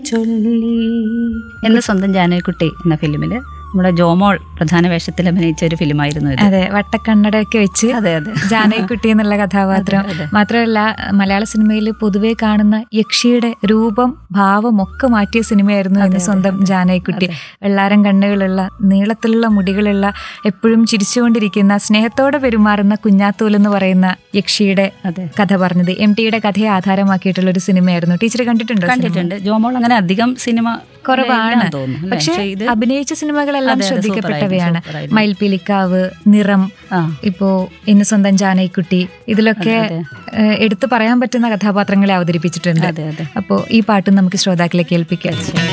ചൊല്ലി എന്ന സ്വന്തം ജാനകിക്കുട്ടി എന്ന ഫിലിമില് നമ്മുടെ ജോമോൾ പ്രധാന വേഷത്തിൽ അഭിനയിച്ച ഒരു ഫിലിമായിരുന്നു ഇത് അതെ വട്ടക്കണ്ണടയൊക്കെ വെച്ച് അതെ അതെ ജാനകിക്കുട്ടി എന്നുള്ള കഥാപാത്രം അതെ, അതെ. മാത്രമല്ല മലയാള സിനിമയിൽ പൊതുവെ കാണുന്ന യക്ഷിയുടെ രൂപം ഭാവം ഒക്കെ മാറ്റിയ സിനിമയായിരുന്നു എന്ന് സ്വന്തം ജാനകിക്കുട്ടി വെള്ളാരം കണ്ണുകളുള്ള നീളത്തിലുള്ള മുടികളുള്ള എപ്പോഴും ചിരിച്ചുകൊണ്ടിരിക്കുന്ന സ്നേഹത്തോടെ പെരുമാറുന്ന കുഞ്ഞാത്തൂൽ എന്ന് പറയുന്ന യക്ഷിയുടെ അതെ കഥ പറഞ്ഞത് എം ടിയുടെ കഥയെ ആധാരമാക്കിയിട്ടുള്ള ഒരു സിനിമയായിരുന്നു ടീച്ചർ കണ്ടിട്ടുണ്ടോ സിനിമ? കണ്ടിട്ടുണ്ട് ജോമോൾ അങ്ങനെ അധികം സിനിമ കുറവാണ് ഇല്ലാന്ന് തോന്നുന്നു അല്ലേ? പക്ഷെ ഇത് അഭിനയിച്ച സിനിമകളെല്ലാം അതെ, അതെ, ശ്രദ്ധിക്കപ്പെട്ടവയാണ് സൂപ്പറായിരുന്നു, സൂപ്പറായിരുന്നു. മയിൽപ്പിലിക്കാവ് നിറം ആ ഇപ്പോ ഇന്ന് സ്വന്തം ജാനകിക്കുട്ടി ഇതിലൊക്കെ അതെ. ഏഹ്, എടുത്തു പറയാൻ പറ്റുന്ന കഥാപാത്രങ്ങളെ അവതരിപ്പിച്ചിട്ടുണ്ട് അതെ അതെ അപ്പോൾ ഈ പാട്ടും നമുക്ക് ശ്രോതാക്കളെ കേൾപ്പിക്കാം